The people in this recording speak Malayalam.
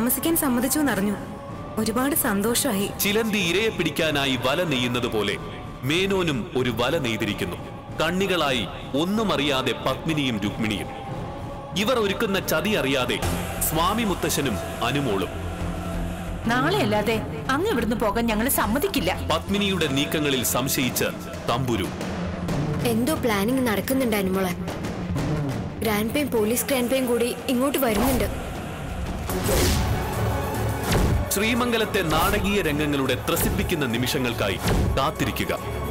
താമസിക്കാൻ സമ്മതിച്ചു എന്നറിഞ്ഞു ഒരുപാട് സന്തോഷമായി ചിലന്തി ഇരയെ പിടിക്കാനായി വല നെയ്യുന്നത് പോലെ മേനോനും ഒരു വല നെയ്തിരിക്കുന്നു കണ്ണികളായി ഒന്നും അറിയാതെ പത്മിനിയും രുക്മിണിയും ഇവർ ഒരുക്കുന്ന ചതി അറിയാതെ സ്വാമി മുത്തശ്ശനും അനുമോളും നാളെ അല്ലാതെ അങ്ങ് ഇവിടുന്ന് പോകാൻ ഞങ്ങൾ സമ്മതിക്കില്ല പത്മിനിയുടെ നീക്കങ്ങളിൽ സംശയിച്ച് തമ്പുരു എന്തോ പ്ലാനിങ് നടക്കുന്നുണ്ട് അനുമോളെ ഗ്രാൻഡ് പേയും പോലീസ് ഗ്രാൻഡ് പേയും കൂടി ഇങ്ങോട്ട് വരുന്നുണ്ട് ശ്രീമംഗലത്തെ നാടകീയ രംഗങ്ങളുടെ ത്രസിപ്പിക്കുന്ന നിമിഷങ്ങൾക്കായി കാത്തിരിക്കുക